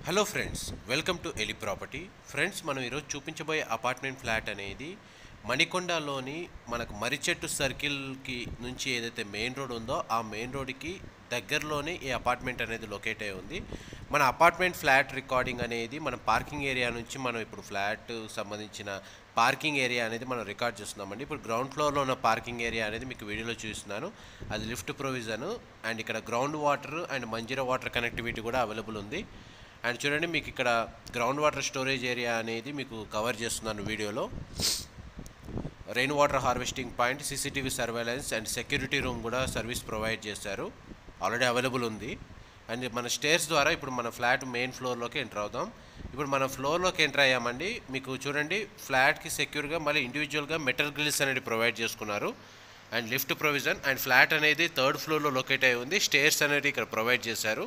hello friends welcome to ఎలి property friends మనం ఈరోజు చూపించబోయే అపార్ట్మెంట్ ఫ్లాట్ అనేది మణికొండలోని మనకు మరిచెట్టు సర్కిల్కి నుంచి ఏదైతే మెయిన్ రోడ్ ఉందో ఆ మెయిన్ రోడ్కి దగ్గరలోనే ఈ అపార్ట్మెంట్ అనేది లొకేట్ అయి ఉంది మన అపార్ట్మెంట్ ఫ్లాట్ రికార్డింగ్ అనేది మన పార్కింగ్ ఏరియా నుంచి మనం ఇప్పుడు ఫ్లాట్ సంబంధించిన పార్కింగ్ ఏరియా అనేది మనం రికార్డ్ చేస్తున్నామండి ఇప్పుడు గ్రౌండ్ ఫ్లోర్లో ఉన్న పార్కింగ్ ఏరియా అనేది మీకు వీడియోలో చూపిస్తున్నాను అది లిఫ్ట్ ప్రొవిజన్ అండ్ ఇక్కడ ground water and Manjira water connectivity కూడా అవైలబుల్ ఉంది అండ్ చూడండి మీకు ఇక్కడ గ్రౌండ్ వాటర్ స్టోరేజ్ ఏరియా అనేది మీకు కవర్ చేస్తున్నాను వీడియోలో rain water harvesting point CCTV surveillance and security room కూడా సర్వీస్ ప్రొవైడ్ చేశారు ఆల్రెడీ అవైలబుల్ ఉంది అండ్ మన స్టేర్స్ ద్వారా ఇప్పుడు మన ఫ్లాట్ మెయిన్ ఫ్లోర్లోకి ఎంటర్ అవుదాం ఇప్పుడు మన ఫ్లోర్లోకి ఎంటర్ అయ్యామండి మీకు చూడండి ఫ్లాట్కి సెక్యూర్గా మళ్ళీ ఇండివిజువల్గా మెటల్ గ్రిల్స్ అనేది ప్రొవైడ్ చేసుకున్నారు and lift provision and flat అనేది థర్డ్ ఫ్లోర్లో లొకేట్ అయి ఉంది స్టేర్స్ అనేది ఇక్కడ ప్రొవైడ్ చేశారు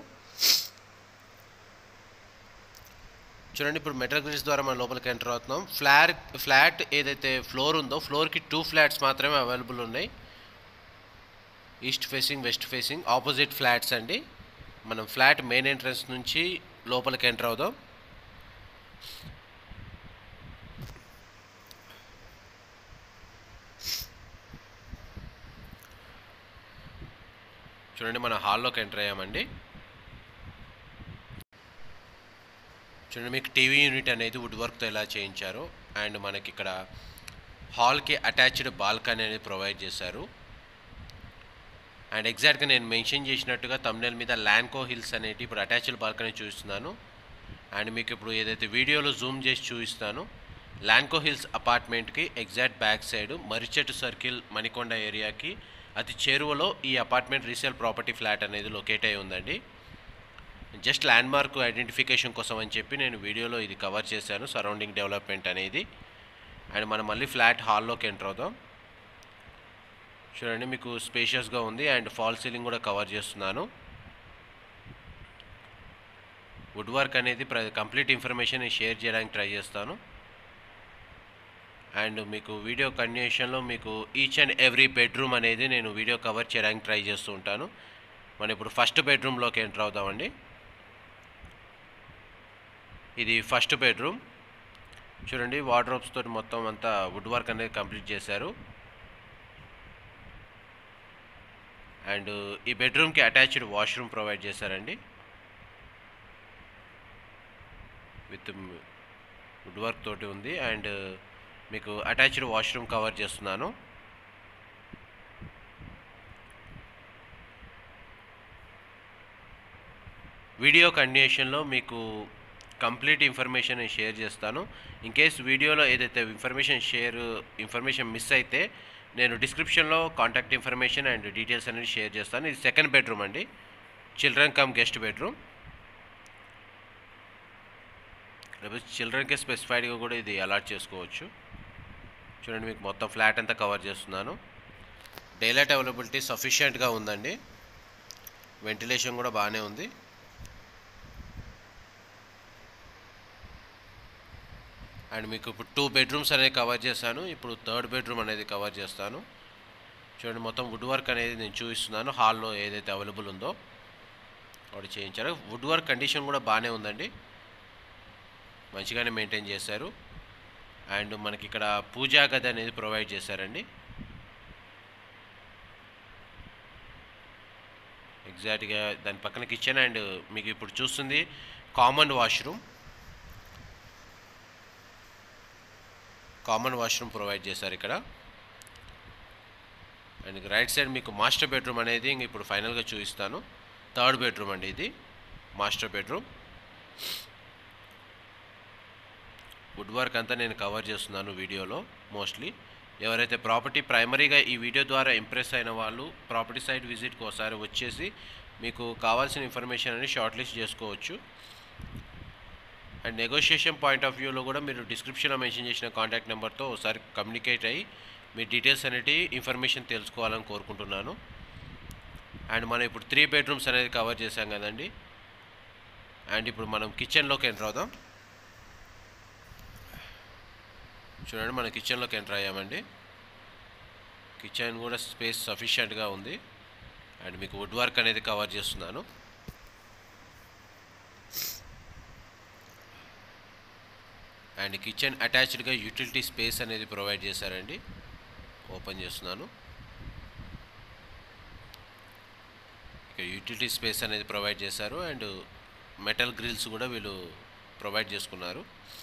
చూడండి ఇప్పుడు మెటల్ గ్రిల్స్ ద్వారా మనం లోపలికి ఎంటర్ అవుతున్నాం ఫ్లాట్ ఫ్లాట్ ఏదైతే ఫ్లోర్ ఉందో ఫ్లోర్కి టూ ఫ్లాట్స్ మాత్రమే అవైలబుల్ ఉన్నాయి east facing west facing opposite flats అండి మనం ఫ్లాట్ మెయిన్ ఎంట్రన్స్ నుంచి లోపలికి ఎంటర్ అవుదాం చూడండి మన హాల్లోకి ఎంటర్ అయ్యామండి చూడండి మీకు టీవీ యూనిట్ అనేది వుడ్ వర్క్తో ఎలా చేయించారు అండ్ మనకి ఇక్కడ హాల్కి అటాచ్డ్ బాల్కనీ అనేది ప్రొవైడ్ చేశారు అండ్ ఎగ్జాక్ట్గా నేను మెన్షన్ చేసినట్టుగా తమిళ మీద ల్యాంకో హిల్స్ అనేటి ఇప్పుడు అటాచ్డ్ బాల్కనీ చూపిస్తున్నాను అండ్ మీకు ఇప్పుడు ఏదైతే వీడియోలో జూమ్ చేసి చూపిస్తాను ల్యాంకో హిల్స్ అపార్ట్మెంట్కి ఎగ్జాక్ట్ బ్యాక్ సైడ్ మరిచెట్టు సర్కిల్ మణికొండ ఏరియాకి అతి చేరువలో ఈ అపార్ట్మెంట్ రీసేల్ ప్రాపర్టీ ఫ్లాట్ అనేది లొకేట్ అయి ఉందండి జస్ట్ ల్యాండ్ మార్క్ ఐడెంటిఫికేషన్ కోసం అని చెప్పి నేను వీడియోలో ఇది కవర్ చేశాను సరౌండింగ్ డెవలప్మెంట్ అనేది అండ్ మనం మళ్ళీ ఫ్లాట్ హాల్లోకి ఎంటర్ అవుదాం చూడండి మీకు స్పేషియస్గా ఉంది అండ్ ఫాల్ సీలింగ్ కూడా కవర్ చేస్తున్నాను వుడ్ వర్క్ అనేది ప్ర కంప్లీట్ ఇన్ఫర్మేషన్ నేను షేర్ చేయడానికి ట్రై చేస్తాను అండ్ మీకు వీడియో కంటిన్యూషన్లో మీకు ఈచ్ అండ్ ఎవ్రీ బెడ్రూమ్ అనేది నేను వీడియో కవర్ చేయడానికి ట్రై చేస్తూ ఉంటాను మనం ఇప్పుడు ఫస్ట్ బెడ్రూమ్లోకి ఎంటర్ అవుదామండి ఇది ఫస్ట్ బెడ్రూమ్ చూడండి వార్డ్రోబ్స్ తోటి మొత్తం అంతా వుడ్ వర్క్ అనేది కంప్లీట్ చేశారు అండ్ ఈ బెడ్రూమ్కి అటాచ్డ్ వాష్రూమ్ ప్రొవైడ్ చేశారండి విత్ వుడ్ వర్క్ తోటి ఉంది అండ్ మీకు అటాచ్డ్ వాష్రూమ్ కవర్ చేస్తున్నాను వీడియో కంటిన్యూషన్లో మీకు కంప్లీట్ ఇన్ఫర్మేషన్ నేను షేర్ చేస్తాను ఇన్ కేస్ వీడియోలో ఏదైతే ఇన్ఫర్మేషన్ షేర్ ఇన్ఫర్మేషన్ మిస్ అయితే నేను డిస్క్రిప్షన్లో కాంటాక్ట్ ఇన్ఫర్మేషన్ అండ్ డీటెయిల్స్ అనేది షేర్ చేస్తాను ఇది సెకండ్ బెడ్రూమ్ అండి చిల్డ్రన్ కమ్ గెస్ట్ బెడ్రూమ్ లేకపోతే చిల్డ్రన్కి స్పెసిఫైడ్గా కూడా ఇది అలాట్ చేసుకోవచ్చు చూడండి మీకు మొత్తం ఫ్లాట్ అంతా కవర్ చేస్తున్నాను డైలైట్ అవైలబిలిటీ సఫిషియెంట్గా ఉందండి వెంటిలేషన్ కూడా బాగానే ఉంది అండ్ మీకు ఇప్పుడు టూ బెడ్రూమ్స్ అనేది కవర్ చేశాను ఇప్పుడు థర్డ్ బెడ్రూమ్ అనేది కవర్ చేస్తాను చూడండి మొత్తం వుడ్ వర్క్ అనేది నేను చూపిస్తున్నాను హాల్లో ఏదైతే అవైలబుల్ ఉందో వాడు చేయించారు వుడ్ వర్క్ కండిషన్ కూడా బాగానే ఉందండి మంచిగానే మెయింటైన్ చేశారు అండ్ మనకి ఇక్కడ పూజా గది అనేది ప్రొవైడ్ చేశారండి ఎగ్జాక్ట్గా దాని పక్కన కిచెన్ అండ్ మీకు ఇప్పుడు చూస్తుంది common washroom common washroom provide చేశారు ఇక్కడ అండ్ రైట్ సైడ్ మీకు మాస్టర్ బెడ్రూమ్ అనేది ఇంక ఇప్పుడు ఫైనల్గా చూపిస్తాను థర్డ్ బెడ్రూమ్ అండి ఇది మాస్టర్ బెడ్రూమ్ వుడ్ వర్క్ అంతా నేను కవర్ చేస్తున్నాను వీడియోలో మోస్ట్లీ ఎవరైతే ప్రాపర్టీ ప్రైమరీగా ఈ వీడియో ద్వారా ఇంప్రెస్ అయిన వాళ్ళు ప్రాపర్టీ సైట్ విజిట్కి ఒకసారి వచ్చేసి మీకు కావాల్సిన ఇన్ఫర్మేషన్ అనేది షార్ట్ లిస్ట్ చేసుకోవచ్చు అండ్ నెగోషియేషన్ పాయింట్ ఆఫ్ వ్యూలో కూడా మీరు డిస్క్రిప్షన్లో మెన్షన్ చేసిన కాంటాక్ట్ నెంబర్తో ఒకసారి కమ్యూనికేట్ అయ్యి మీ డీటెయిల్స్ అనేవి ఇన్ఫర్మేషన్ తెలుసుకోవాలని కోరుకుంటున్నాను అండ్ మనం ఇప్పుడు త్రీ బెడ్రూమ్స్ అనేది కవర్ చేశాం కదండి అండ్ ఇప్పుడు మనం కిచెన్లోకి ఎంటర్ అవుదాం చూడండి మన కిచెన్లోకి ఎంటర్ అయ్యామండి కిచెన్ కూడా స్పేస్ సఫిషియెంట్గా ఉంది అండ్ మీకు వుడ్ వర్క్ అనేది కవర్ చేస్తున్నాను అండ్ కిచెన్ అటాచ్డ్గా యూటిలిటీ స్పేస్ అనేది ప్రొవైడ్ చేశారండి ఓపెన్ చేస్తున్నాను ఇక్కడ యూటిలిటీ స్పేస్ అనేది ప్రొవైడ్ చేశారు అండ్ మెటల్ గ్రిల్స్ కూడా వీళ్ళు ప్రొవైడ్ చేసుకున్నారు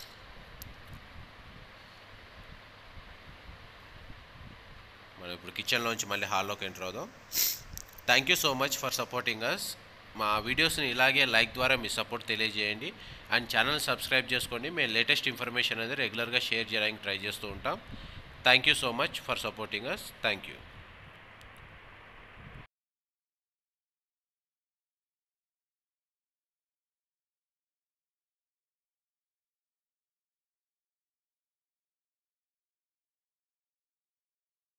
మనం ఇప్పుడు కిచెన్లోంచి మళ్ళీ హాల్లోకి ఎంటర్ అవుదాం thank you so much for supporting us మా వీడియోస్ని ఇలాగే లైక్ ద్వారా మీ సపోర్ట్ తెలియజేయండి అండ్ ఛానల్ సబ్స్క్రైబ్ చేసుకోండి మేము లేటెస్ట్ ఇన్ఫర్మేషన్ అనేది రెగ్యులర్గా షేర్ చేయడానికి ట్రై చేస్తూ ఉంటాం thank you so much for supporting us thank you